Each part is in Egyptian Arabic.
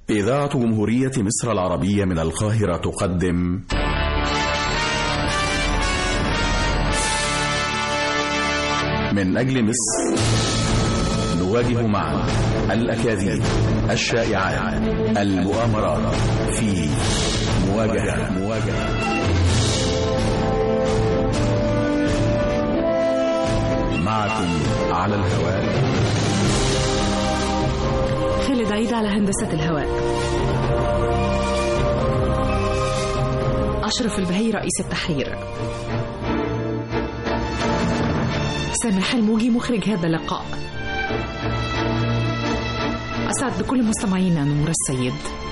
إذاعة جمهورية مصر العربية من القاهرة تقدم من أجل مصر نواجه معا الأكاذيب الشائعات المؤامرات في مواجهة مواجهة معكم على الهواء خالد عيد على هندسة الهواء أشرف البهي رئيس التحرير سامح الموجي مخرج هذا اللقاء أسعد بكل مستمعينا نور السيد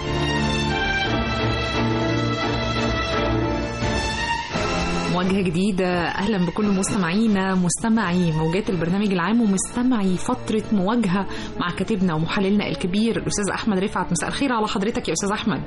مواجهة جديدة أهلا بكل مستمعينا مستمعي موجات البرنامج العام ومستمعي فترة مواجهة مع كاتبنا ومحللنا الكبير الأستاذ أحمد رفعت مساء الخير على حضرتك يا أستاذ أحمد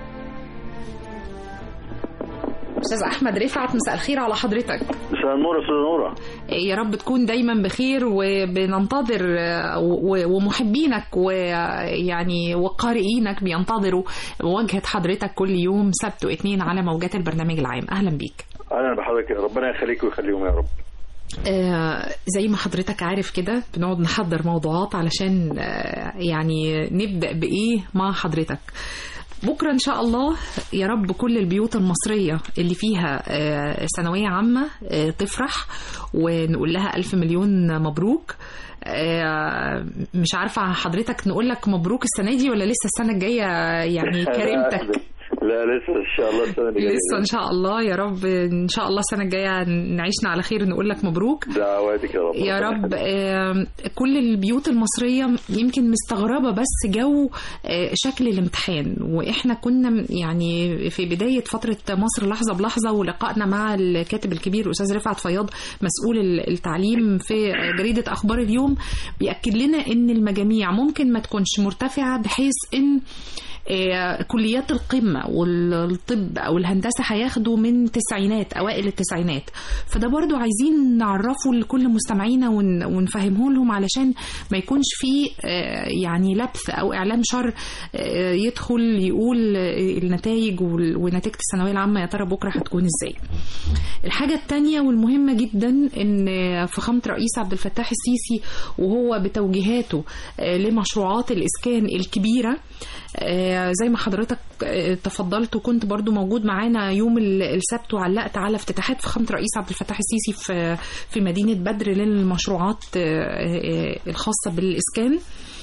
أستاذ أحمد رفعت مساء الخير على حضرتك مساء النور استاذ نوره يا رب تكون دايما بخير وبننتظر و- ومحبينك ويعني وقارئينك بينتظروا مواجهة حضرتك كل يوم سبت واثنين على موجات البرنامج العام أهلا بيك اهلا بحضرتك ربنا يخليك ويخليهم يا رب آه، زي ما حضرتك عارف كده بنقعد نحضر موضوعات علشان آه، يعني نبدأ بإيه مع حضرتك بكرة إن شاء الله يا رب كل البيوت المصرية اللي فيها آه، ثانوية عامة آه، تفرح ونقول لها ألف مليون مبروك آه، مش عارفة حضرتك نقول لك مبروك السنة دي ولا لسه السنة الجاية يعني كريمتك لا لسه ان شاء الله السنه دي لسه ان شاء الله يا رب ان شاء الله السنه الجايه نعيشنا على خير نقول لك مبروك دعواتك يا رب يا رب آم، كل البيوت المصرية يمكن مستغربة بس جو آه، شكل الامتحان وإحنا كنا م- يعني في بداية فترة مصر لحظة بلحظة ولقائنا مع الكاتب الكبير أستاذ رفعت فياض مسؤول ال- التعليم في جريدة أخبار اليوم بيأكد لنا إن المجاميع ممكن ما تكونش مرتفعة بحيث إن آه، كليات القمة والطب أو الهندسة هياخدوا من تسعينات أوائل التسعينات فده برضو عايزين نعرفه لكل مستمعينا ون- ونفهمه لهم علشان ما يكونش فيه آه، يعني لبث أو إعلام شر آه، يدخل يقول آه، النتائج وال- ونتيجة الثانوية العامة يا ترى بكرة هتكون إزاي الحاجة التانية والمهمة جدا ان فخامة رئيس عبد الفتاح السيسي وهو بتوجيهاته آه، لمشروعات الإسكان الكبيرة آه، زي ما حضرتك آه، تفضلت وكنت برضو موجود معانا يوم ال- السبت وعلقت على افتتاحات فخامة رئيس عبد الفتاح السيسي في في مدينة بدر للمشروعات آه، آه، الخاصة بالإسكان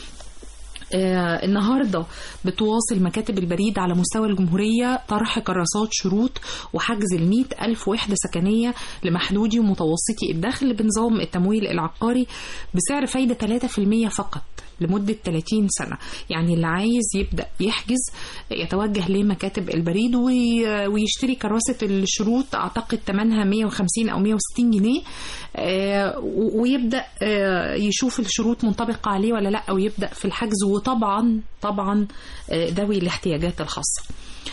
آه، النهارده بتواصل مكاتب البريد على مستوى الجمهورية طرح كراسات شروط وحجز ال ألف وحدة سكنية لمحدودي ومتوسطي الدخل بنظام التمويل العقاري بسعر فايدة 3% فقط لمدة 30 سنة يعني اللي عايز يبدأ يحجز يتوجه لمكاتب البريد وي- ويشتري كراسة الشروط أعتقد ثمنها 150 أو 160 جنيه آه، و- ويبدأ آه، يشوف الشروط منطبقة عليه ولا لا ويبدأ في الحجز وطبعا طبعا آه، ذوي الاحتياجات الخاصة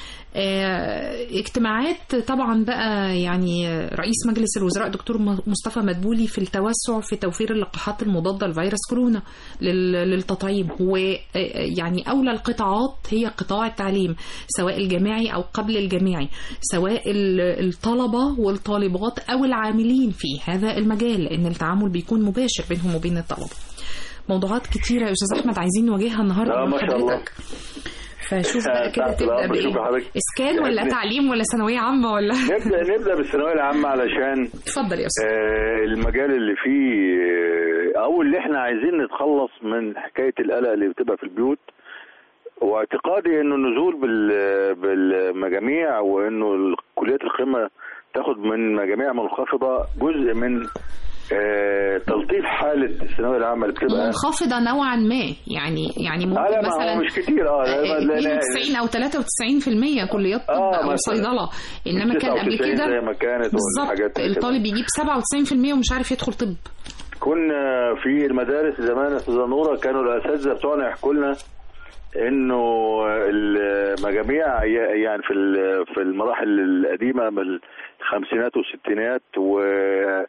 آه، اجتماعات طبعا بقى يعني رئيس مجلس الوزراء دكتور م- مصطفى مدبولي في التوسع في توفير اللقاحات المضادة لفيروس كورونا لل- للتطعيم ويعني أولى القطاعات هي قطاع التعليم سواء الجامعي أو قبل الجامعي سواء ال- الطلبة والطالبات أو العاملين في هذا المجال لأن التعامل بيكون مباشر بينهم وبين الطلبة موضوعات كتيرة يا أستاذ أحمد عايزين نواجهها النهاردة لا مع ما شاء الله حضرتك فشوف بقى كده تحت تبدأ الأمر، بإيه شوف حضرتك. إسكان ولا يعني- تعليم ولا ثانوية عامة ولا نبدا نبدا بالثانويه العامه علشان اتفضل يا أستاذ آه، المجال اللي فيه آه، او اللي احنا عايزين نتخلص من حكايه القلق اللي بتبقى في البيوت واعتقادي انه النزول بال- بالمجاميع وانه كليات القمه تاخد من مجاميع منخفضه جزء من آه، تلطيف حاله الثانويه العامه اللي بتبقى منخفضة نوعا ما يعني يعني آه، ممكن لا، ما هو مثلا مش كتير اه لا، لا، لا، 92 او 93% كليات طب آه، او مثلا. صيدله انما كان قبل 99 كده زي ما كانت والحاجات بالظبط دي كده. الطالب يجيب 97% ومش عارف يدخل طب كنا في المدارس زمان يا استاذه نوره كانوا الاساتذه بتوعنا يحكوا لنا انه المجاميع يعني في ال- في المراحل القديمه من الخمسينات والستينات و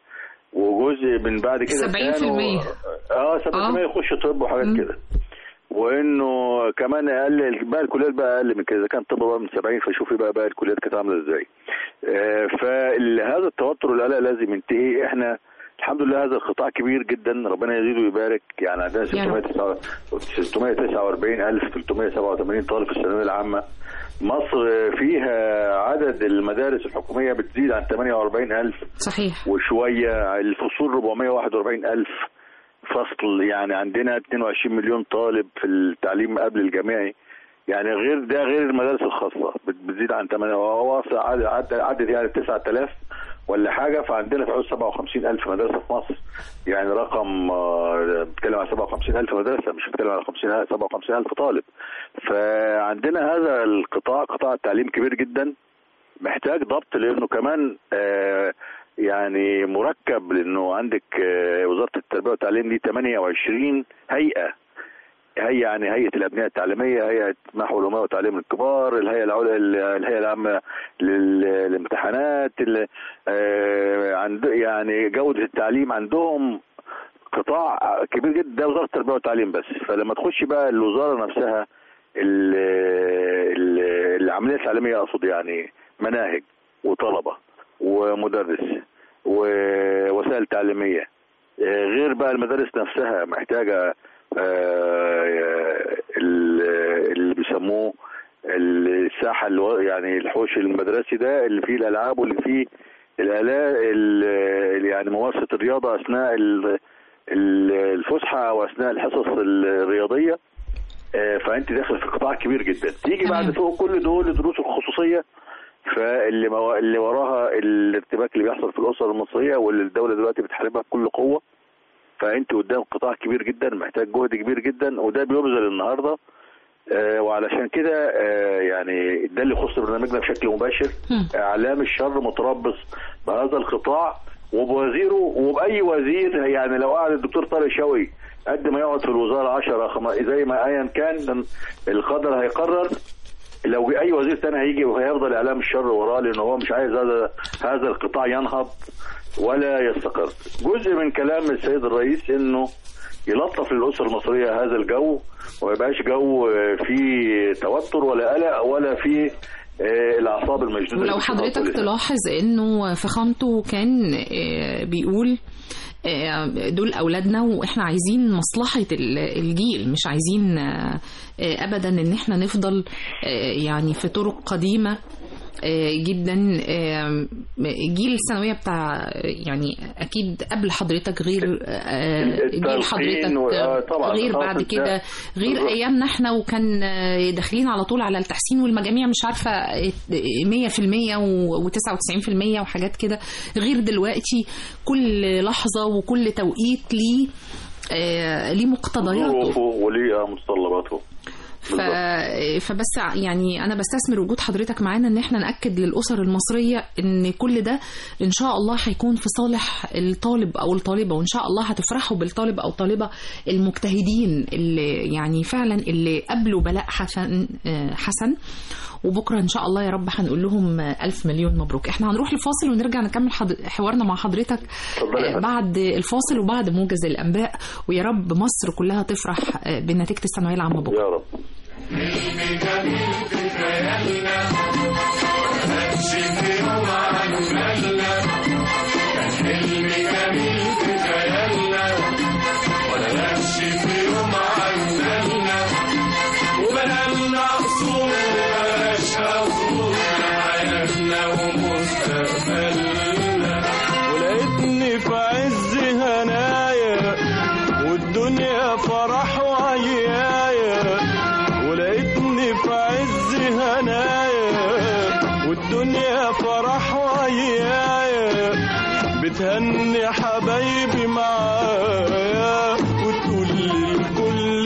وجزء من بعد كده 70% كانوا اه 70% آه. يخش طب وحاجات مم. كده وانه كمان اقل بقى الكليات بقى اقل من كده اذا كان طب بقى من 70 فشوفي بقى بقى الكليات كانت عامله ازاي آه، فهذا التوتر والقلق لازم ينتهي احنا الحمد لله هذا القطاع كبير جدا ربنا يزيده ويبارك يعني عندنا يا رب. 649 الف 387 طالب في الثانويه العامه مصر فيها عدد المدارس الحكوميه بتزيد عن 48 الف صحيح وشويه الفصول 441 الف فصل يعني عندنا 22 مليون طالب في التعليم قبل الجامعي يعني غير ده غير المدارس الخاصه بت- بتزيد عن 8 هو واصل عدد عدد- عدد يعني 9000 ولا حاجه فعندنا في حدود 57 الف مدرسه في مصر يعني رقم آه، بتكلم عن 57 الف مدرسه مش بتكلم عن 50 57 الف طالب فعندنا هذا القطاع قطاع التعليم كبير جدا محتاج ضبط لانه كمان آه، يعني مركب لانه عندك آه، وزاره التربيه والتعليم دي 28 هيئه هيئه يعني هيئه الابنيه التعليميه هيئه محو الاميه وتعليم الكبار الهيئه العليا الهيئه العامه لل- للامتحانات ال- آه، عند يعني جوده التعليم عندهم قطاع كبير جدا ده وزاره التربيه والتعليم بس فلما تخش بقى الوزاره نفسها ال- ال- العمليه التعليميه اقصد يعني مناهج وطلبه ومدرس ووسائل تعليميه آه، غير بقى المدارس نفسها محتاجه آه، ال- اللي بيسموه الساحه اللي هو- يعني الحوش المدرسي ده اللي فيه الالعاب واللي فيه الالات ال- يعني ممارسه الرياضه اثناء ال- ال- الفسحه او اثناء الحصص الرياضيه آه، فانت داخل في قطاع كبير جدا تيجي تمام. بعد فوق كل دول الدروس الخصوصيه فاللي مو... اللي وراها الارتباك اللي بيحصل في الاسر المصريه واللي الدوله دلوقتي بتحاربها بكل قوه فانت قدام قطاع كبير جدا محتاج جهد كبير جدا وده بيبذل النهارده آه وعلشان كده آه يعني ده اللي يخص برنامجنا بشكل مباشر هم. اعلام الشر متربص بهذا القطاع وبوزيره وباي وزير يعني لو قعد الدكتور طارق شوقي قد ما يقعد في الوزاره 10 خم... زي ما ايا كان القدر هيقرر لو اي وزير تاني هيجي وهيفضل اعلام الشر وراه لان هو مش عايز هذا هذا القطاع ينهض ولا يستقر جزء من كلام السيد الرئيس انه يلطف للاسره المصريه هذا الجو وما يبقاش جو آه، فيه توتر ولا قلق ولا فيه آه، الاعصاب المشدوده ولو اللي بتبقى حضرتك كل ده. تلاحظ انه فخامته كان آه، بيقول آه، دول اولادنا واحنا عايزين مصلحه ال- الجيل مش عايزين آه، آه، ابدا ان احنا نفضل آه، يعني في طرق قديمه آه، جدا آه، جيل الثانويه بتاع يعني اكيد قبل حضرتك غير آه، جيل التلقين حضرتك و- آه، طبعاً، غير خلاص بعد انت- كده غير بالظبط. ايامنا احنا وكان آه، داخلين على طول على التحسين والمجاميع مش عارفه آه، 100% و99% وحاجات كده غير دلوقتي كل لحظه وكل توقيت ليه آه، ليه مقتضياته ظروفه وليه متطلباته ف... فبس يعني انا بستثمر وجود حضرتك معانا ان احنا ناكد للاسر المصريه ان كل ده ان شاء الله هيكون في صالح الطالب او الطالبه وان شاء الله هتفرحوا بالطالب او الطالبه المجتهدين اللي يعني فعلا اللي قبلوا بلاء حسن آه، حسن وبكره ان شاء الله يا رب هنقول لهم الف مليون مبروك احنا هنروح لفاصل ونرجع نكمل حض... حوارنا مع حضرتك اتفضلي يا آه، فندم. بعد الفاصل وبعد موجز الانباء ويا رب مصر كلها تفرح آه، بنتيجه الثانويه العامه بكره يا رب ولقيتني في عز هنايا والدنيا فرح وعيايا ولقيتني في عز هنايا والدنيا فرح وعيايا بتهني حبايبي معايا وتقول للكل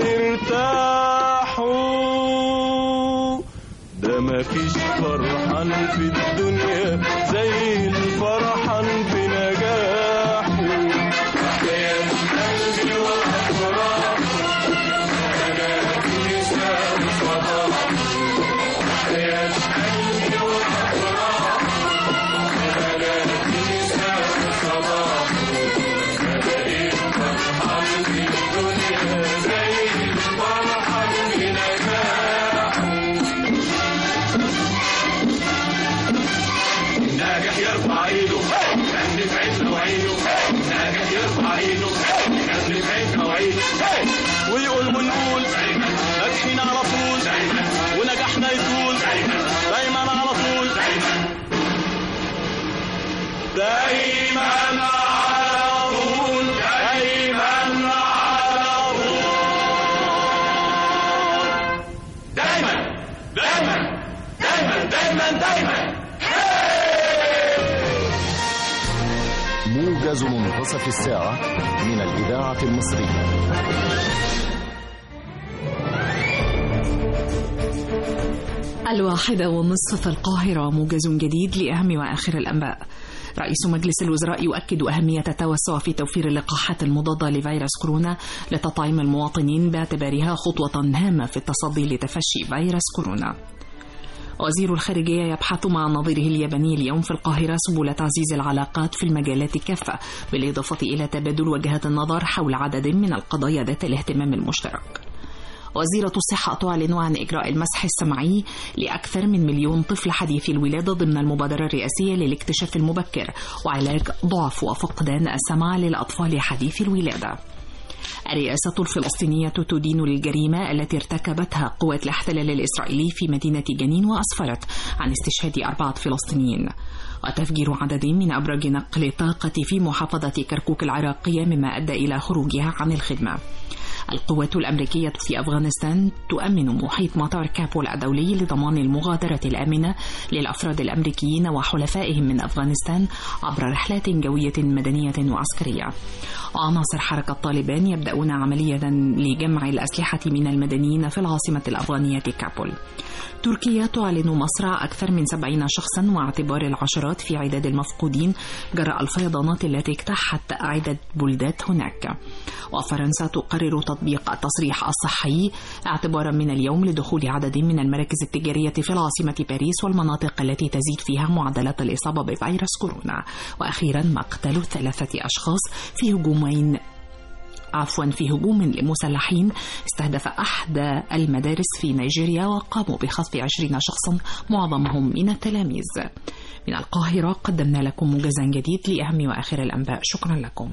ارتاحوا ده مفيش فرحان في الدنيا زي الفرحان بنجاحه يا قلبي وأفراح أنا لسه صباح يا قلبي وأفراح أنا لسه صباح بقيت فرحان في الدنيا زي الفرحان موجز منتصف الساعة من الإذاعة المصرية الواحدة والنصف في القاهرة موجز جديد لأهم وآخر الأنباء رئيس مجلس الوزراء يؤكد أهمية التوسع في توفير اللقاحات المضادة لفيروس كورونا لتطعيم المواطنين باعتبارها خطوة هامة في التصدي لتفشي فيروس كورونا وزير الخارجية يبحث مع نظيره الياباني اليوم في القاهرة سبل تعزيز العلاقات في المجالات كافة بالإضافة إلى تبادل وجهات النظر حول عدد من القضايا ذات الاهتمام المشترك وزيرة الصحة تعلن عن إجراء المسح السمعي لأكثر من مليون طفل حديث الولادة ضمن المبادرة الرئاسية للاكتشاف المبكر وعلاج ضعف وفقدان السمع للأطفال حديث الولادة. الرئاسة الفلسطينية تدين الجريمة التي ارتكبتها قوات الاحتلال الإسرائيلي في مدينة جنين وأسفرت عن استشهاد أربعة فلسطينيين وتفجير عدد من أبراج نقل الطاقة في محافظة كركوك العراقية مما أدى إلى خروجها عن الخدمة القوات الأمريكية في أفغانستان تؤمن محيط مطار كابول الدولي لضمان المغادرة الآمنة للأفراد الأمريكيين وحلفائهم من أفغانستان عبر رحلات جوية مدنية وعسكرية عناصر حركة طالبان يبدأون عملية لجمع الأسلحة من المدنيين في العاصمة الأفغانية كابول تركيا تعلن مصرع أكثر من سبعين شخصا واعتبار العشرات في عداد المفقودين جراء الفيضانات التي اجتاحت عدة بلدات هناك وفرنسا تقرر تطبيق التصريح الصحي اعتبارا من اليوم لدخول عدد من المراكز التجارية في العاصمة باريس والمناطق التي تزيد فيها معدلات الإصابة بفيروس كورونا وأخيرا مقتل ثلاثة أشخاص في هجومين عفوا في هجوم لمسلحين استهدف أحد المدارس في نيجيريا وقاموا بخطف عشرين شخصا معظمهم من التلاميذ من القاهرة قدمنا لكم موجزا جديد لأهم وآخر الأنباء شكرا لكم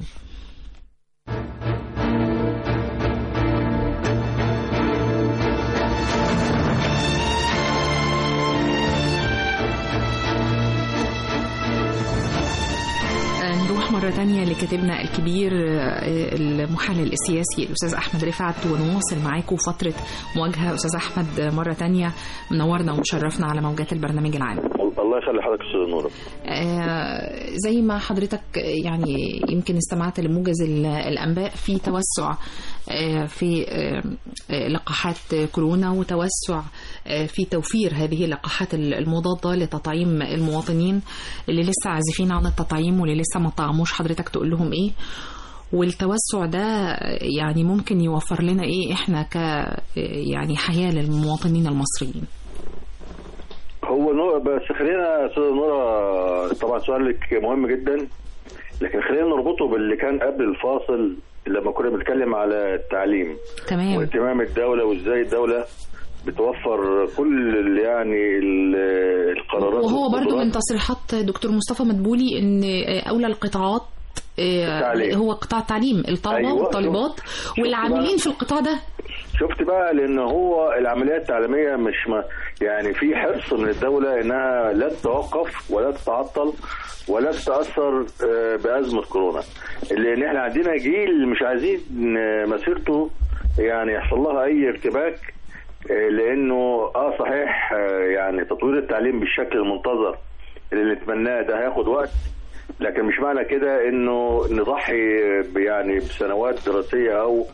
نروح مرة تانية لكاتبنا الكبير المحلل السياسي الأستاذ أحمد رفعت ونواصل معاكم فترة مواجهة أستاذ أحمد مرة تانية منورنا ومشرفنا على موجات البرنامج العام الله يخلي حضرتك استاذ نور آه زي ما حضرتك يعني يمكن استمعت لموجز الانباء في توسع آه في آه لقاحات كورونا وتوسع في توفير هذه اللقاحات المضاده لتطعيم المواطنين اللي لسه عازفين عن التطعيم واللي لسه ما طعموش حضرتك تقول لهم ايه والتوسع ده يعني ممكن يوفر لنا ايه احنا ك يعني حياه للمواطنين المصريين هو نور بس خلينا استاذ نورا طبعا سؤالك مهم جدا لكن خلينا نربطه باللي كان قبل الفاصل لما كنا بنتكلم على التعليم تمام واهتمام الدوله وازاي الدوله بتوفر كل يعني القرارات وهو برضو من تصريحات دكتور مصطفى مدبولي ان اولى القطاعات التعليم. هو قطاع التعليم الطلبه أيوة. والطالبات والعاملين في القطاع ده شفت بقى لان هو العمليات التعليميه مش ما يعني في حرص من الدوله انها لا تتوقف ولا تتعطل ولا تتاثر بازمه كورونا لان احنا عندنا جيل مش عايزين مسيرته يعني يحصل لها اي ارتباك لانه اه صحيح يعني تطوير التعليم بالشكل المنتظر اللي نتمناه ده هياخد وقت لكن مش معنى كده انه نضحي يعني بسنوات دراسيه او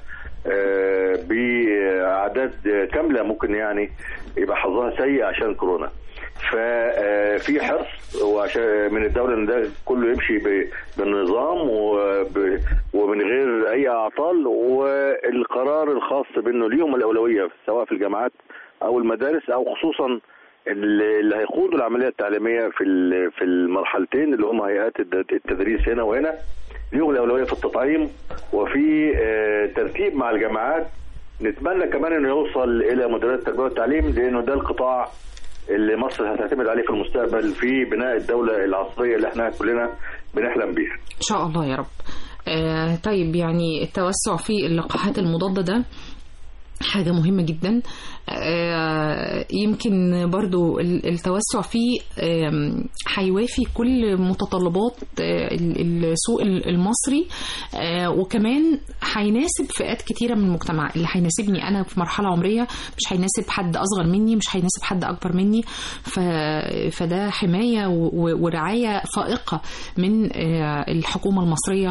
باعداد كامله ممكن يعني يبقى حظها سيء عشان كورونا ففي حرص وعشان من الدوله ان ده كله يمشي بالنظام ومن غير اي اعطال والقرار الخاص بانه ليهم الاولويه سواء في الجامعات او المدارس او خصوصا اللي هيقودوا العمليه التعليميه في في المرحلتين اللي هم هيئات التدريس هنا وهنا ليهم الاولويه في التطعيم وفي ترتيب مع الجامعات نتمنى كمان انه يوصل الى مديريات التربيه والتعليم لانه ده القطاع اللي مصر هتعتمد عليه في المستقبل في بناء الدوله العصريه اللي احنا كلنا بنحلم بيها. ان شاء الله يا رب. آه طيب يعني التوسع في اللقاحات المضاده ده حاجة مهمة جدا آه يمكن برضو ال- التوسع فيه آم، هيوافي كل متطلبات آه، ال- السوق ال- المصري آه، وكمان هيناسب فئات كتيرة من المجتمع اللي هيناسبني أنا في مرحلة عمرية مش هيناسب حد أصغر مني مش هيناسب حد أكبر مني ف... فده حماية و... و- ورعاية فائقة من آه، الحكومة المصرية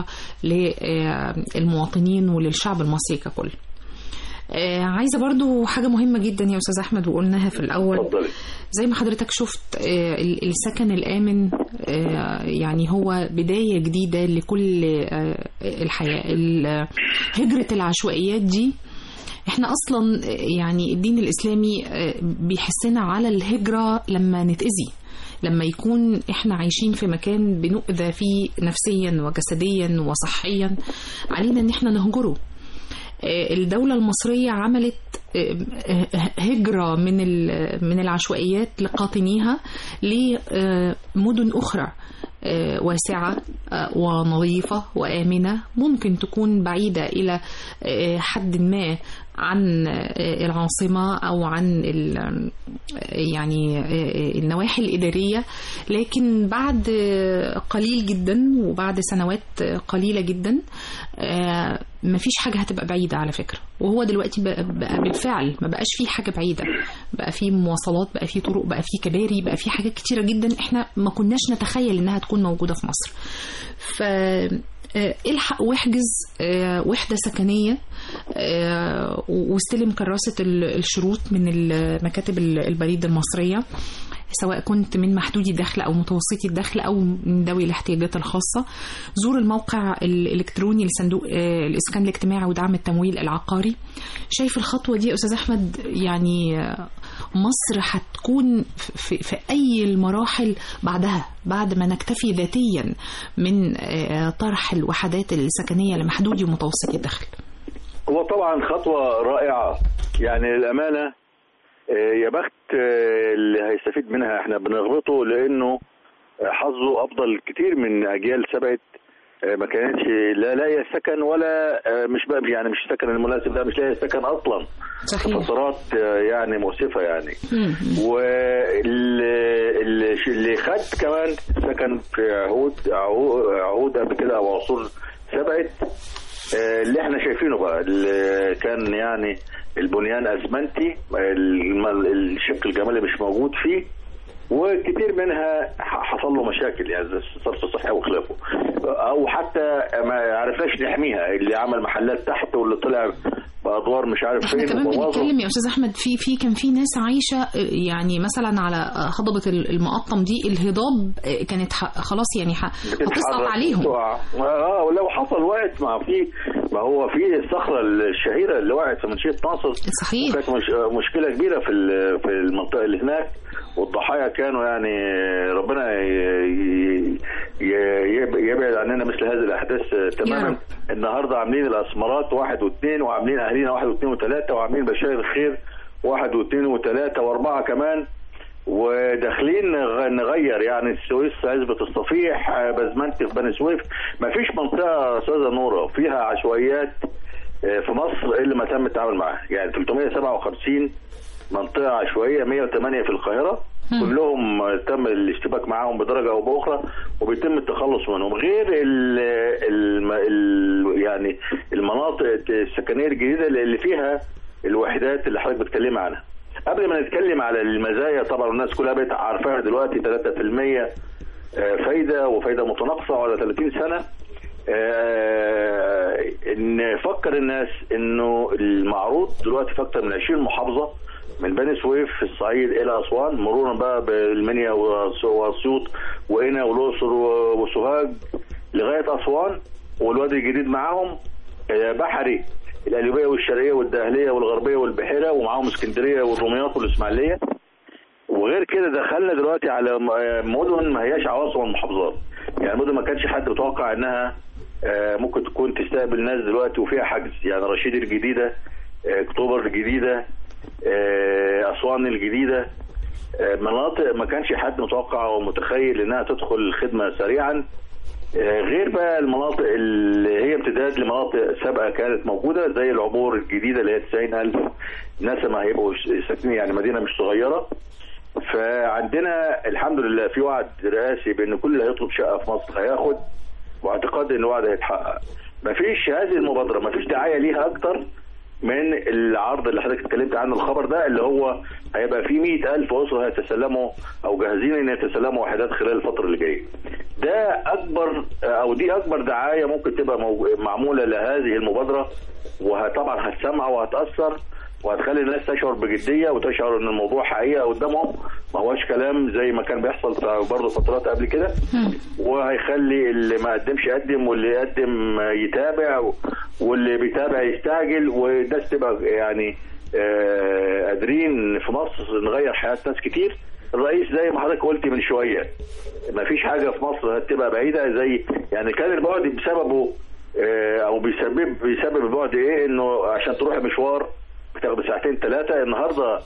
للمواطنين وللشعب المصري ككل آه، عايزة برضو حاجة مهمة جدا يا أستاذ أحمد وقلناها في الأول اتفضلي زي ما حضرتك شفت آه، ال- السكن الآمن آه، يعني هو بداية جديدة لكل آه، الحياة ال- هجرة العشوائيات دي احنا اصلا آه، يعني الدين الاسلامي آه، بيحسنا على الهجرة لما نتأذي لما يكون احنا عايشين في مكان بنؤذى فيه نفسيا وجسديا وصحيا علينا ان احنا نهجره آه، الدولة المصرية عملت آه، آه، هجرة من ال- من العشوائيات لقاطنيها لمدن أخرى آه، واسعة آه، ونظيفة وآمنة ممكن تكون بعيدة إلى آه، حد ما عن آه، العاصمة أو عن ال- آه، يعني آه، النواحي الإدارية لكن بعد آه، قليل جدا وبعد سنوات آه، قليلة جدا آه، مفيش حاجة هتبقى بعيدة على فكرة وهو دلوقتي بقى, بقى بالفعل ما بقاش فيه حاجة بعيدة بقى فيه مواصلات بقى فيه طرق بقى فيه كباري بقى فيه حاجات كتيرة جدا احنا ما كناش نتخيل انها تكون موجودة في مصر ف آه، الحق واحجز آه، وحدة سكنية آه، واستلم كراسة ال- الشروط من المكاتب ال- البريد المصرية سواء كنت من محدودي الدخل أو متوسطي الدخل أو من ذوي الاحتياجات الخاصة زور الموقع الإلكتروني لصندوق آه، الإسكان الاجتماعي ودعم التمويل العقاري شايف الخطوة دي يا أستاذ أحمد يعني آه، مصر هتكون في, في أي المراحل بعدها بعد ما نكتفي ذاتيا من آه، طرح الوحدات السكنية لمحدودي ومتوسطي الدخل هو طبعا خطوة رائعة يعني للأمانة آه، يا بخت آه، اللي هيستفيد منها احنا بنغبطه لأنه آه، حظه أفضل كتير من أجيال سبقت آه، ما كانتش لا لاقية سكن ولا آه، مش بقى يعني مش السكن المناسب ده مش لاقية سكن أصلا صحيح فترات آه، يعني مؤسفة يعني مم. واللي اللي خد كمان سكن في عهود عهو- عهود قبل كده او عصور سبقت آه، اللي احنا شايفينه بقى اللي كان يعني البنيان اسمنتي الم- الشق الجمالي مش موجود فيه وكتير منها ح- حصل له مشاكل يعني زي الصرف الصحي وخلافه او حتى ما عرفناش نحميها اللي عمل محلات تحت واللي طلع بادوار مش عارف احنا فين كمان وبوظه. بنتكلم يا استاذ احمد في في كان في ناس عايشه آه، يعني مثلا على آه، هضبه ال- المقطم دي الهضاب آه، كانت ح- خلاص يعني ح- هتسقط بتتحرك عليهم وتقع. اه ولو حصل وقت ما في ما هو في الصخره الشهيره اللي وقعت في منشيه ناصر صحيح كانت مش مشكله كبيره في ال- في المنطقه اللي هناك والضحايا كانوا يعني ربنا ي- ي- ي- يبعد عننا مثل هذه الاحداث يا تماما رب. النهارده عاملين الاسمرات واحد واثنين وعاملين اهالينا واحد واثنين وثلاثه وعاملين بشاير الخير واحد واثنين وثلاثه واربعه كمان وداخلين نغ- نغير يعني السويس عزبة الصفيح آه، بزمنتي في بني سويف ما فيش منطقة أستاذة نورة فيها عشوائيات آه، في مصر إلا ما تم التعامل معاها يعني 357 منطقة عشوائية 108 في القاهرة مم. كلهم آه، تم الاشتباك معاهم بدرجة أو بأخرى وبيتم التخلص منهم غير ال ال ال يعني المناطق السكنية الجديدة اللي فيها الوحدات اللي حضرتك بتتكلم عنها قبل ما نتكلم على المزايا طبعا الناس كلها بقت عارفاها دلوقتي 3% آه، فايده وفايده متناقصه على 30 سنه آه، ان فكر الناس انه المعروض دلوقتي في اكثر من 20 محافظه من بني سويف في الصعيد الى اسوان مرورا بقى بالمنيا وأس- واسيوط وقنا والاقصر و- وسوهاج لغايه اسوان والوادي الجديد معاهم آه، بحري القليوبيه والشرقيه والدهليه والغربيه والبحيره ومعاهم اسكندريه والدمياط والاسماعيليه وغير كده دخلنا دلوقتي على م- مدن ما هياش عواصم المحافظات يعني مدن ما كانش حد متوقع انها آه، ممكن تكون تستقبل ناس دلوقتي وفيها حجز يعني رشيد الجديده آه، اكتوبر الجديده آه، اسوان الجديده آه، مناطق ما كانش حد متوقع او متخيل انها تدخل الخدمه سريعا آه، غير بقى المناطق اللي هي امتداد لمناطق سابقه كانت موجوده زي العبور الجديده اللي هي 90000 الناس ما هيبقوا ساكنين يعني مدينه مش صغيره فعندنا الحمد لله في وعد رئاسي بان كل اللي هيطلب شقه في مصر هياخد واعتقاد ان الوعد هيتحقق مفيش هذه المبادره مفيش دعايه ليها اكتر من العرض اللي حضرتك اتكلمت عنه الخبر ده اللي هو هيبقى فيه 100000 اسره هيتسلموا او جاهزين ان يتسلموا وحدات خلال الفتره اللي جايه. ده اكبر او دي اكبر دعايه ممكن تبقى مو- معموله لهذه المبادره وطبعا هتسمع وهتاثر وهتخلي الناس تشعر بجديه وتشعر ان الموضوع حقيقه قدامهم ما هوش كلام زي ما كان بيحصل في برضه فترات قبل كده وهيخلي اللي ما قدمش يقدم واللي يقدم يتابع واللي بيتابع يستعجل والناس تبقى يعني آه، قادرين في مصر نغير حياه ناس كتير الرئيس زي ما حضرتك قلت من شويه ما فيش حاجه في مصر هتبقى بعيده زي يعني كان البعد بسببه آه، او بيسبب بيسبب البعد ايه انه عشان تروح مشوار بتاخد ساعتين ثلاثه النهارده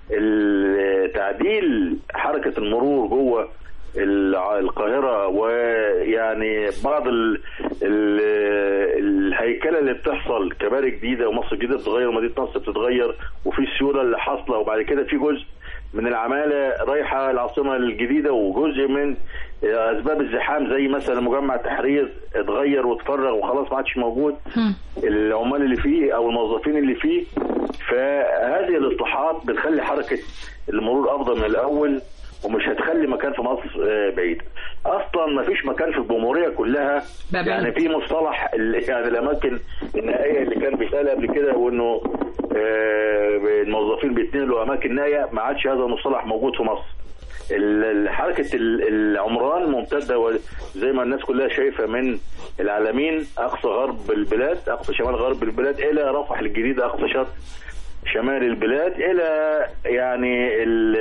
ال- تعديل حركه المرور جوه الع- القاهره ويعني بعض ال ال الهيكله اللي بتحصل كباري جديده ومصر الجديده بتتغير ومدينه نصر بتتغير وفي السيوله اللي حاصله وبعد كده في جزء من العماله رايحه العاصمه الجديده وجزء من اسباب الزحام زي مثلا مجمع التحرير اتغير واتفرغ وخلاص ما عادش موجود العمال اللي فيه او الموظفين اللي فيه فهذه الاصلاحات بتخلي حركه المرور افضل من الاول ومش هتخلي مكان في مصر آه، بعيد اصلا ما فيش مكان في الجمهوريه كلها بقى يعني في مصطلح ال- يعني الاماكن النهائيه اللي كان بيتقال قبل كده وانه آه، الموظفين بيتنقلوا اماكن نائيه ما عادش هذا المصطلح موجود في مصر ال- ال- حركه ال- العمران ممتده و- زي ما الناس كلها شايفه من العالمين اقصى غرب البلاد اقصى شمال غرب البلاد الى رفح الجديده اقصى شرق شمال البلاد الى يعني ال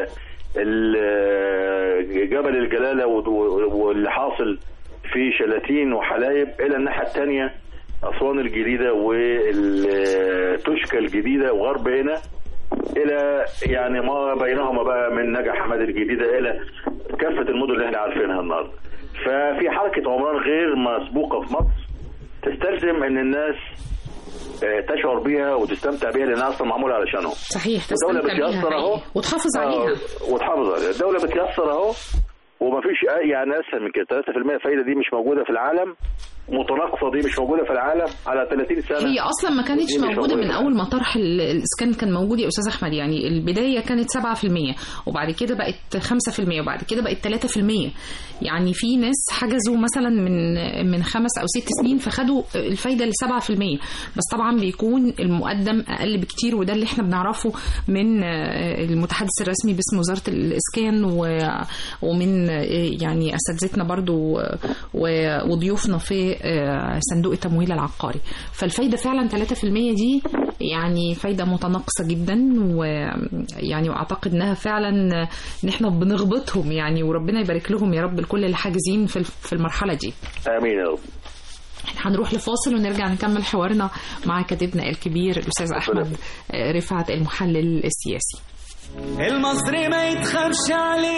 ال جبل الجلاله و- واللي حاصل في شلاتين وحلايب الى الناحيه الثانيه اسوان الجديده والتشكى الجديده وغرب هنا الى يعني ما بينهما بقى من نجع حماد الجديده الى كافه المدن اللي احنا عارفينها النهارده. ففي حركه عمران غير مسبوقه في مصر تستلزم ان الناس آه، تشعر بيها وتستمتع بيها لانها اصلا معموله علشانهم. صحيح الدولة تستمتع بيها بتيسر اهو حقيقي. وتحافظ آه، عليها وتحافظ عليها الدولة بتيسر اهو ومفيش أي- يعني اسهل من كده 3% فايدة دي مش موجودة في العالم متناقصة دي مش موجودة في العالم على 30 سنة هي اصلا ما كانتش ودي مش موجوده من موجودة. اول ما طرح ال- الاسكان كان موجود يا استاذ احمد يعني البدايه كانت 7% وبعد كده بقت 5% وبعد كده بقت 3% يعني في ناس حجزوا مثلا من من خمس او ست سنين فخدوا الفايده ل 7% بس طبعا بيكون المقدم اقل بكتير وده اللي احنا بنعرفه من آه، المتحدث الرسمي باسم وزاره الاسكان و- ومن آه، يعني اساتذتنا برضو و- وضيوفنا في آه، صندوق التمويل العقاري فالفايده فعلا 3% دي يعني فايده متناقصه جدا ويعني واعتقد انها فعلا ان احنا بنغبطهم يعني وربنا يبارك لهم يا رب لكل اللي حاجزين في في المرحله دي امين يا رب احنا هنروح لفاصل ونرجع نكمل حوارنا مع كاتبنا الكبير الاستاذ احمد آه، رفعت المحلل السياسي المصري ما يتخافش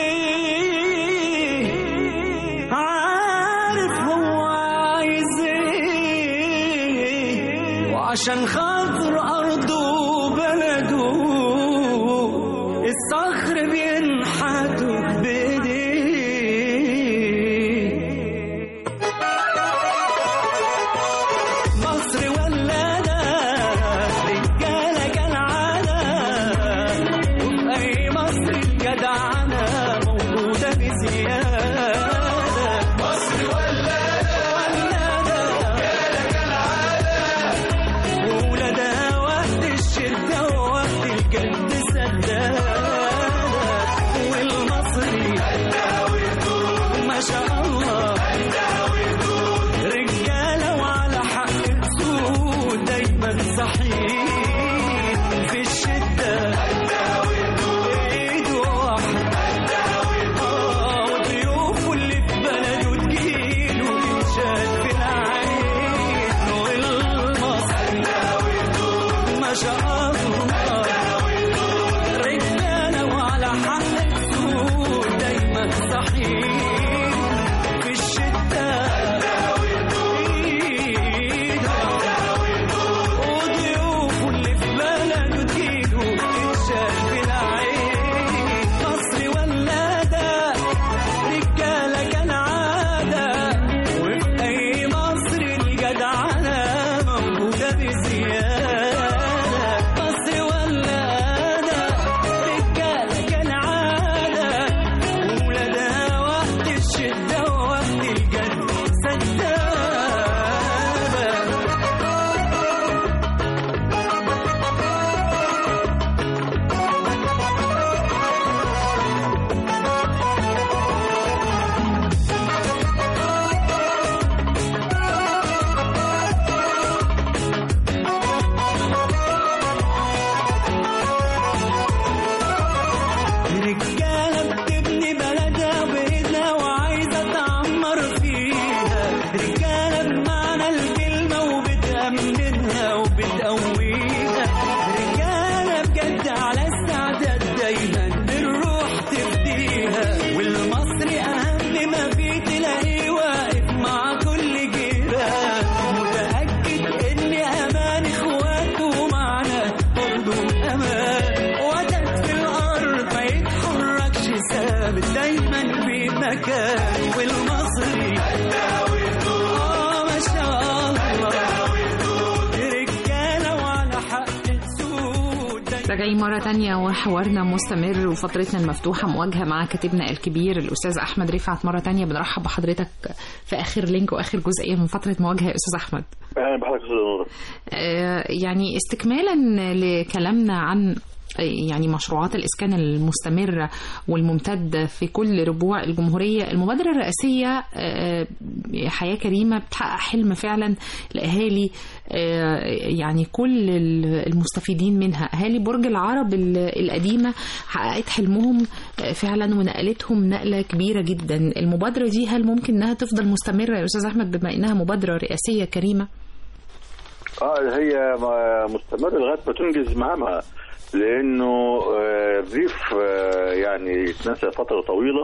عليه عارف هو عايز ايه وعشان خاطر ارضه وبلده الصخر بينحتوا بايديه مصر ولادة رجالة كالعادة وفي أي مصر الجدعنة موجودة بزيادة مصر ولادة رجالة كالعادة وولادها وقت الشدة ووقت الجد سدادة والمصري ما شاء الله رجالة وعلى حق السود دايما صحيح في الشدة ايد واحدة ثابت دايما في مكان والمصري آه ما شاء الله رجالة وعلى حق السود دايما راجعين مرة تانية وحوارنا مستمر وفترتنا المفتوحة مواجهة مع كاتبنا الكبير الأستاذ أحمد رفعت مرة تانية بنرحب بحضرتك في آخر لينك وآخر جزئية من فترة مواجهة يا أستاذ أحمد اهلا بحضرتك يا استاذ نور آه، يعني استكمالا لكلامنا عن آه، يعني مشروعات الإسكان المستمرة والممتد في كل ربوع الجمهورية المبادرة الرئاسية آه، حياة كريمة بتحقق حلم فعلا لأهالي آه، يعني كل ال- المستفيدين منها أهالي برج العرب ال- القديمة حققت حلمهم آه، فعلا ونقلتهم نقلة كبيرة جدا المبادرة دي هل ممكن أنها تفضل مستمرة يا أستاذ أحمد بما إنها مبادرة رئاسية كريمة؟ اه هي ما- مستمرة لغايه ما تنجز مهامها لانه آه، الريف آه، يعني اتنسى فتره طويله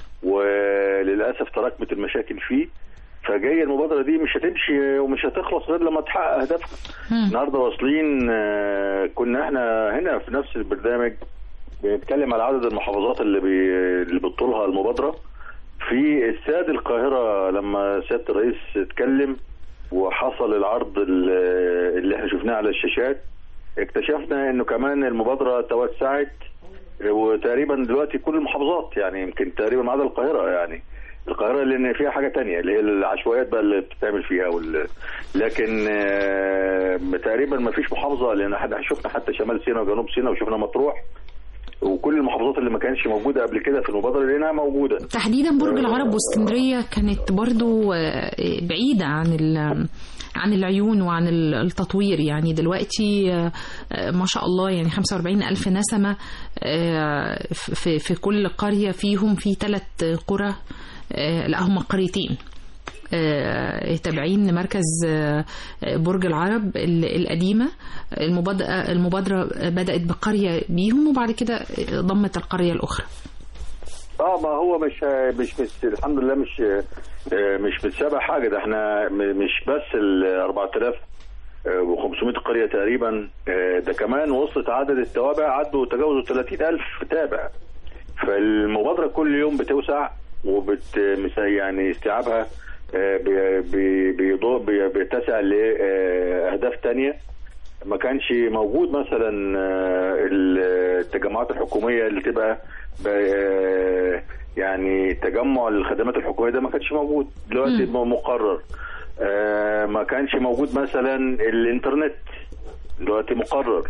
وللاسف تراكمت المشاكل فيه فجايه المبادره دي مش هتمشي ومش هتخلص غير لما تحقق هدفها النهارده واصلين آه، كنا احنا هنا في نفس البرنامج بنتكلم على عدد المحافظات اللي بي اللي بتطولها المبادره في استاد القاهره لما سياده الرئيس اتكلم وحصل العرض ال- اللي احنا شفناه على الشاشات اكتشفنا انه كمان المبادره توسعت وتقريبا دلوقتي كل المحافظات يعني يمكن تقريبا ما عدا القاهره يعني القاهره لان فيها حاجه تانية اللي هي العشوائيات بقى اللي بتتعمل فيها وال... لكن آه، تقريبا ما فيش محافظه لان احنا شفنا حتى شمال سيناء وجنوب سيناء وشفنا مطروح وكل المحافظات اللي ما كانتش موجوده قبل كده في المبادره لانها موجوده تحديدا برج العرب واسكندريه كانت برضو آه، بعيده عن ال- عن العيون وعن ال- التطوير يعني دلوقتي آه، آه، ما شاء الله يعني 45 ألف نسمة آه، في, في كل قرية فيهم في ثلاث قرى آه، لا هم قريتين آه، تابعين لمركز آه، برج العرب ال- القديمة المبادرة المبادرة بدأت بقرية بيهم وبعد كده ضمت القرية الأخرى اه ما هو مش مش, مش الحمد لله مش آه، مش بتسابع حاجه ده احنا م- مش بس ال 4500 قريه تقريبا آه، ده كمان وصلت عدد التوابع عدوا تجاوزوا 30000 تابع فالمبادره كل يوم بتوسع وبت مس- يعني استيعابها آه، بي- بي- بيضو- بي- بيتسع لاهداف تانية ما كانش موجود مثلا آه، التجمعات الحكوميه اللي تبقى ب- آه، يعني تجمع الخدمات الحكوميه ده ما كانش موجود دلوقتي م- مقرر آه، ما كانش موجود مثلا الانترنت دلوقتي مقرر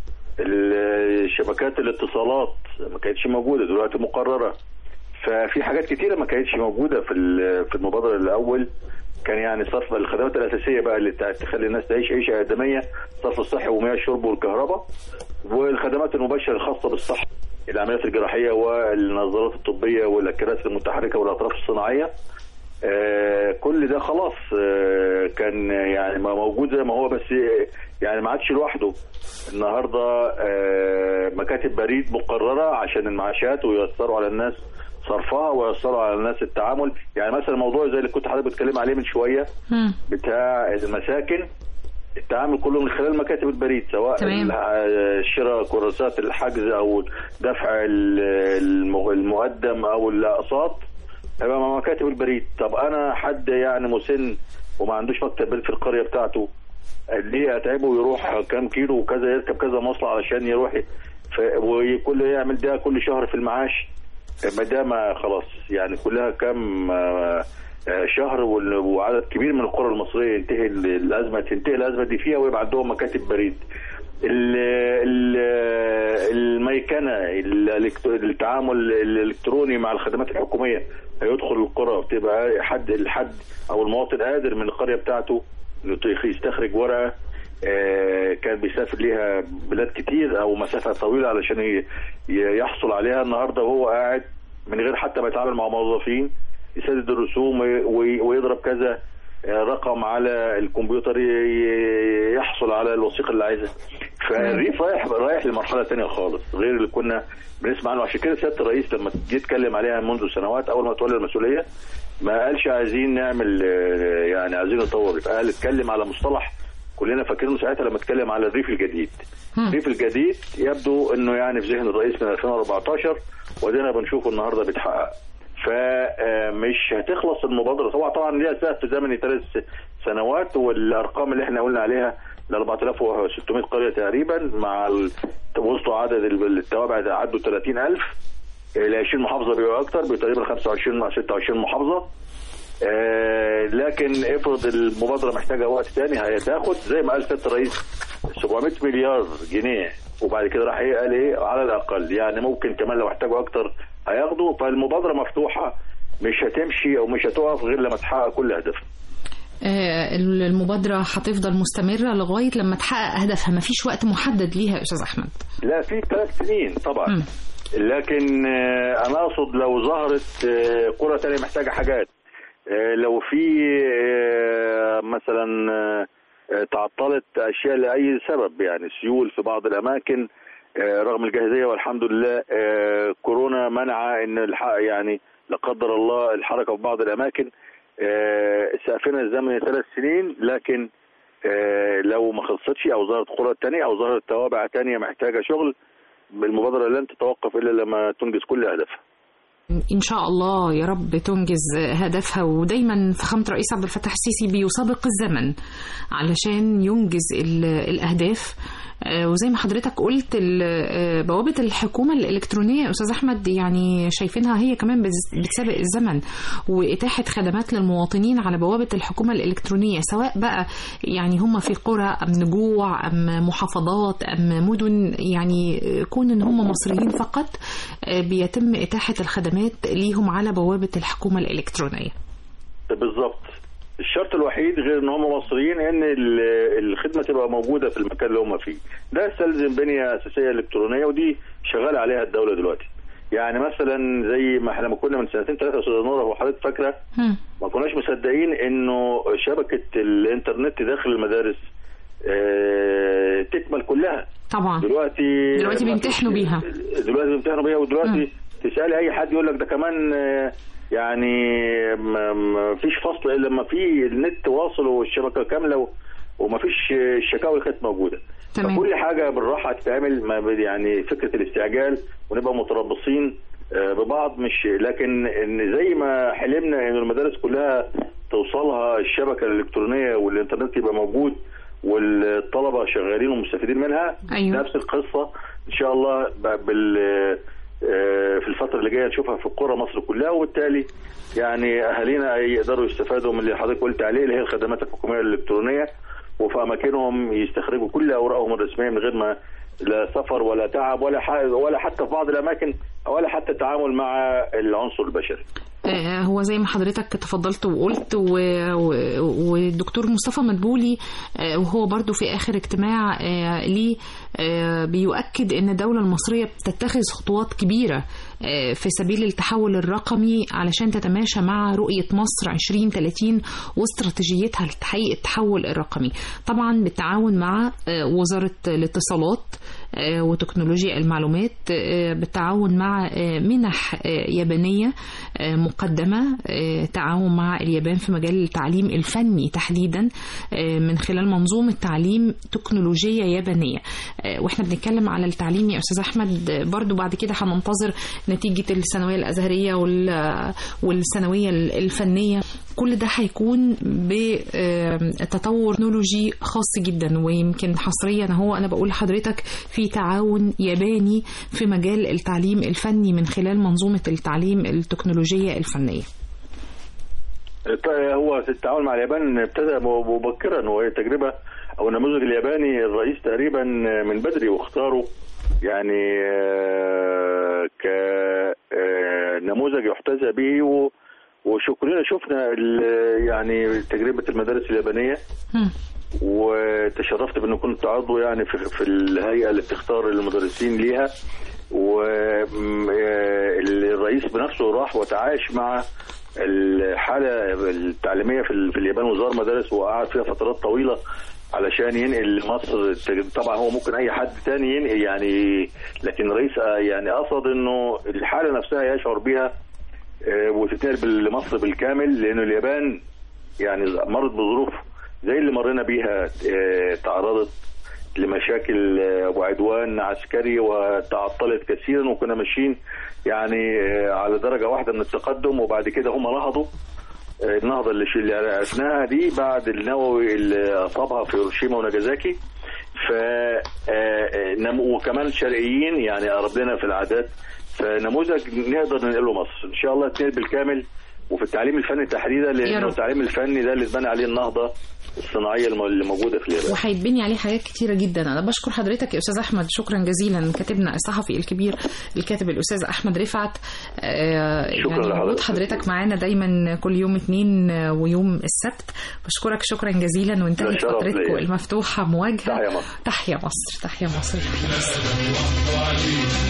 ال- شبكات الاتصالات ما كانتش موجوده دلوقتي مقرره ففي حاجات كتيره ما كانتش موجوده في ال- في المبادره الاول كان يعني صرف الخدمات الاساسيه بقى اللي بتاعت تخلي الناس تعيش عيشه ادميه صرف الصحي ومياه الشرب والكهرباء والخدمات المباشره الخاصه بالصحه العمليات الجراحيه والنظارات الطبيه والكراسي المتحركه والاطراف الصناعيه آه، كل ده خلاص آه، كان يعني ما موجود زي ما هو بس يعني ما عادش لوحده النهارده آه، مكاتب بريد مقرره عشان المعاشات وييسروا على الناس صرفها وييسروا على الناس التعامل يعني مثلا موضوع زي اللي كنت حضرتك بتكلم عليه من شويه مم. بتاع المساكن التعامل كله من خلال مكاتب البريد سواء تمام. ال- شراء كراسات الحجز او دفع ال- الم- المقدم او الاقساط هيبقى مع مكاتب البريد طب انا حد يعني مسن وما عندوش مكتب بريد في القريه بتاعته ليه اتعبه ويروح كام كيلو وكذا يركب كذا مواصله علشان يروح ف- وكل يعمل ده كل شهر في المعاش ما ده ما خلاص يعني كلها كام آه، آه، شهر وال- وعدد كبير من القرى المصريه ينتهي ال- الازمه تنتهي الازمه دي فيها ويبقى عندهم مكاتب بريد ال- ال- الميكنه الإلكترو- التعامل الالكتروني مع الخدمات الحكوميه هيدخل القرى وتبقى حد الحد او المواطن قادر من القريه بتاعته انه يستخرج ورقه آه، كان بيسافر ليها بلاد كتير او مسافه طويله علشان ي- ي- يحصل عليها النهارده وهو قاعد من غير حتى ما يتعامل مع موظفين يسدد الرسوم وي- وي- ويضرب كذا آه، رقم على الكمبيوتر ي- ي- يحصل على الوثيقه اللي عايزها فالريف رايح رايح لمرحله تانية خالص غير اللي كنا بنسمع عنه عشان كده سياده الرئيس لما جه يتكلم عليها منذ سنوات اول ما تولى المسؤوليه ما قالش عايزين نعمل آه، يعني عايزين نطور قال اتكلم على مصطلح كلنا فاكرينه ساعتها لما اتكلم على الريف الجديد مم. الريف الجديد يبدو انه يعني في ذهن الرئيس من 2014 ودينا بنشوفه النهارده بيتحقق فمش هتخلص المبادره طبعا طبعا ليها سقف زمني ثلاث سنوات والارقام اللي احنا قلنا عليها ل 4600 قريه تقريبا مع ال- وسطوا عدد ال- التوابع عدوا 30000 ال 20 محافظه بيبقوا اكتر بيبقوا تقريبا 25 مع 26 محافظه آه، لكن افرض المبادره محتاجه وقت تاني هتاخد زي ما قال سياده الرئيس 700 مليار جنيه وبعد كده راح ايه قال ايه على الاقل يعني ممكن كمان لو احتاجوا اكتر هياخدوا فالمبادره مفتوحه مش هتمشي او مش هتقف غير لما تحقق كل هدفها آه، المبادرة هتفضل مستمرة لغاية لما تحقق هدفها مفيش وقت محدد ليها يا أستاذ أحمد لا في ثلاث سنين طبعا مم. لكن آه، انا اقصد لو ظهرت آه، قرى تانية محتاجه حاجات آه، لو في آه، مثلا آه، آه، تعطلت اشياء لاي سبب يعني سيول في بعض الاماكن آه، رغم الجاهزيه والحمد لله آه، كورونا منع ان الحق يعني لا قدر الله الحركه في بعض الاماكن آه، سقفنا الزمني ثلاث سنين لكن آه، لو ما خلصتش او ظهرت قرى تانية او ظهرت توابع تانية محتاجه شغل المبادره لن تتوقف الا لما تنجز كل اهدافها إن شاء الله يا رب تنجز هدفها ودايما فخامة الرئيس عبد الفتاح السيسي بيسابق الزمن علشان ينجز ال- الأهداف آه، وزي ما حضرتك قلت ال- آه، بوابة الحكومة الإلكترونية يا أستاذ أحمد يعني شايفينها هي كمان بز- بتسابق الزمن وإتاحة خدمات للمواطنين على بوابة الحكومة الإلكترونية سواء بقى يعني هم في قرى أم نجوع أم محافظات أم مدن يعني كون إن هم مصريين فقط آه، بيتم إتاحة الخدمات ليهم على بوابة الحكومة الإلكترونية بالظبط الشرط الوحيد غير ان هم مصريين ان ال- الخدمه تبقى موجوده في المكان اللي هم فيه ده يستلزم بنيه اساسيه الكترونيه ودي شغاله عليها الدوله دلوقتي يعني مثلا زي ما احنا ما كنا من سنتين ثلاثه يا استاذه نوره وحضرتك فاكره هم. ما كناش مصدقين انه شبكه الانترنت داخل المدارس آه، تكمل كلها طبعا دلوقتي دلوقتي ما بيمتحنوا فيش- بيها. دلوقتي بيمتحنوا بيها ودلوقتي تسالي اي حد يقول لك ده كمان آه، يعني ما ما فيش فصل الا لما في النت واصل والشبكه كامله و- وما فيش آه، الشكاوى اللي كانت موجوده تمام. فكل حاجه بالراحه تتعمل ما ب- يعني فكره الاستعجال ونبقى متربصين آه، ببعض مش لكن ان زي ما حلمنا ان المدارس كلها توصلها الشبكه الالكترونيه والانترنت يبقى موجود والطلبه شغالين ومستفيدين منها أيوة. نفس القصه ان شاء الله ب- بال آه، في الفتره اللي جايه نشوفها في قرى مصر كلها وبالتالي يعني اهالينا يقدروا يستفادوا من اللي حضرتك قلت عليه اللي هي الخدمات الحكوميه الالكترونيه وفي اماكنهم يستخرجوا كل اوراقهم الرسميه من غير ما لا سفر ولا تعب ولا ح- ولا حتى في بعض الاماكن ولا حتى التعامل مع العنصر البشري. آه، هو زي ما حضرتك تفضلت وقلت و- و- والدكتور مصطفى مدبولي آه، وهو برضو في آخر اجتماع آه، ليه آه، بيؤكد أن الدولة المصرية بتتخذ خطوات كبيرة آه، في سبيل التحول الرقمي علشان تتماشى مع رؤية مصر 2030 واستراتيجيتها لتحقيق التحول الرقمي طبعا بالتعاون مع آه، وزارة الاتصالات آه، وتكنولوجيا المعلومات آه، بالتعاون مع آه، منح آه، يابانية آه، مقدمة آه، تعاون مع اليابان في مجال التعليم الفني تحديدا آه، من خلال منظومة تعليم تكنولوجية يابانية آه، واحنا بنتكلم على التعليم يا أستاذ أحمد آه، برضو بعد كده هننتظر نتيجة الثانوية الأزهرية وال- والثانوية الفنية كل ده هيكون بتطور تكنولوجي خاص جدا ويمكن حصريا هو أنا بقول لحضرتك في تعاون ياباني في مجال التعليم الفني من خلال منظومة التعليم التكنولوجية الفنية هو التعاون مع اليابان ابتدى مبكرا وهي تجربه او النموذج الياباني الرئيس تقريبا من بدري واختاره يعني آه، كنموذج يحتذى به و- وشكرنا شفنا ال- يعني تجربه المدارس اليابانيه هم. وتشرفت بان كنت عضو يعني في, في الهيئه اللي بتختار المدرسين ليها والرئيس بنفسه راح وتعايش مع الحاله التعليميه في, ال- في اليابان وزار مدارس وقعد فيها فترات طويله علشان ينقل لمصر طبعا هو ممكن اي حد تاني ينقل يعني لكن الرئيس يعني قصد انه الحاله نفسها يشعر بيها آه، وتتنقل لمصر بالكامل لانه اليابان يعني مرت بظروف زي اللي مرينا بيها آه، تعرضت لمشاكل آه، وعدوان عسكري وتعطلت كثيرا وكنا ماشيين يعني آه، على درجه واحده من التقدم وبعد كده هم نهضوا آه، النهضه اللي اللي عرفناها دي بعد النووي اللي اصابها في هيروشيما وناجازاكي ف آه، نم- وكمان شرقيين يعني قرب لنا في العادات فنموذج نقدر ننقله مصر ان شاء الله يتنقل بالكامل وفي التعليم الفني تحديدا يا لانه رب. التعليم الفني ده اللي اتبنى عليه النهضه الصناعيه الم- اللي موجوده في اليابان وهيتبني عليه حاجات كتيرة جدا أنا بشكر حضرتك يا أستاذ أحمد شكرا جزيلا كاتبنا الصحفي الكبير الكاتب الأستاذ أحمد رفعت آه، شكراً يعني لحضرتك. وجود حضرتك معانا دايما كل يوم اثنين آه، ويوم السبت بشكرك شكرا جزيلا وانتهت ده شرف فترتكم ليا. المفتوحة مواجهة تحيا مصر. تحيا مصر تحيا مصر تحيا مصر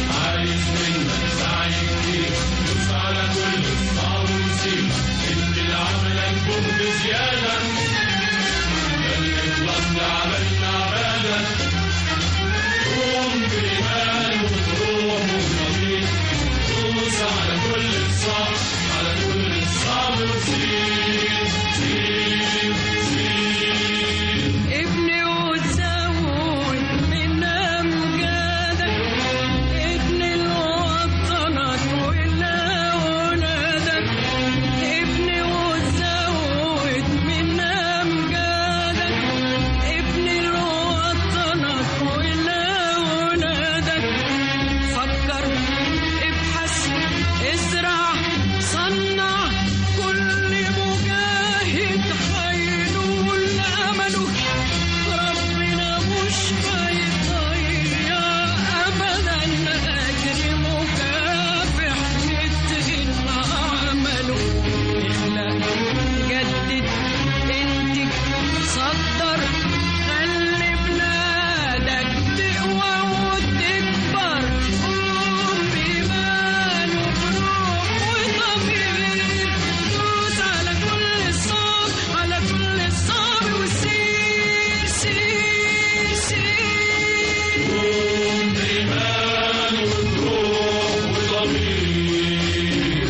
ابني وتزود من أمجادك ابني الوطنك ولا ولادك ابني وتزود من أمجادك ابني الوطنك ولا ولادك فكر ابحث ازرع صنع كل مجاهد هينول امله ربنا مش هيضيع ابدا اجر مكافح مثل عمله اخلق جدد انتج صدر خلي بلادك تقوى وتكبر قوم بإيمان وبروح وضمير دوس على كل الصعب على كل الصعب وسير سير سير قوم بإيمان وبروح وضمير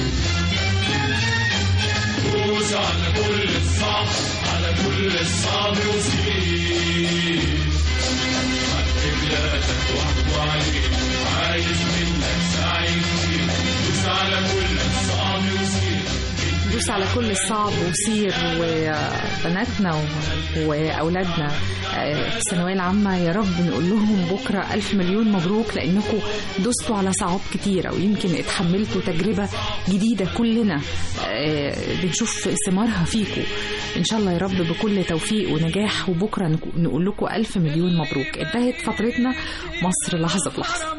دوس على كل الصعب على كل الصعب وسير حق بلادك واحكوا عليك عايز منك سعي كتير دوس على كل الصعب وسير دوس على كل الصعب وسير وبناتنا و- واولادنا آه، في الثانويه العامه يا رب نقول لهم بكره الف مليون مبروك لانكم دوستوا على صعاب كتيره ويمكن اتحملتوا تجربه جديده كلنا آه، بنشوف ثمارها فيكم ان شاء الله يا رب بكل توفيق ونجاح وبكره نك- نقول لكم الف مليون مبروك انتهت فترتنا مصر لحظه بلحظه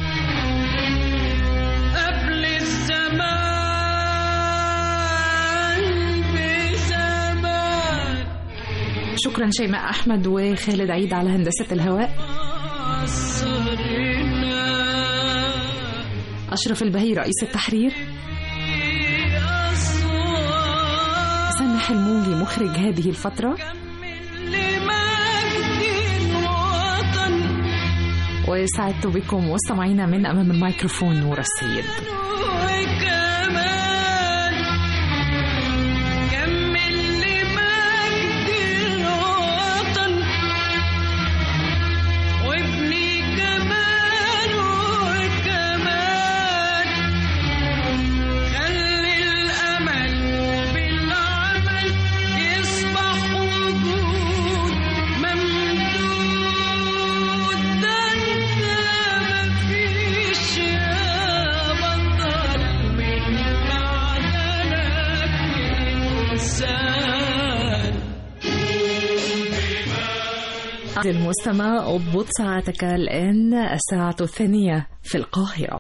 قبل الزمان بزمان شكرا شيماء احمد وخالد عيد على هندسه الهواء عصرنا اشرف البهي رئيس التحرير أصوات سامح الموجي مخرج هذه الفترة لمجد الوطن وسعدت بكم مستمعينا من أمام الميكروفون نور السيد وكمان كمل لمجد الوطن وابني كمان وكمان خلي الأمل بالعمل يصبح وجود ممدود ده انت مفيش يا بطل من معدنك إنسان المستمع اضبط ساعتك الآن الساعة الثانية في القاهرة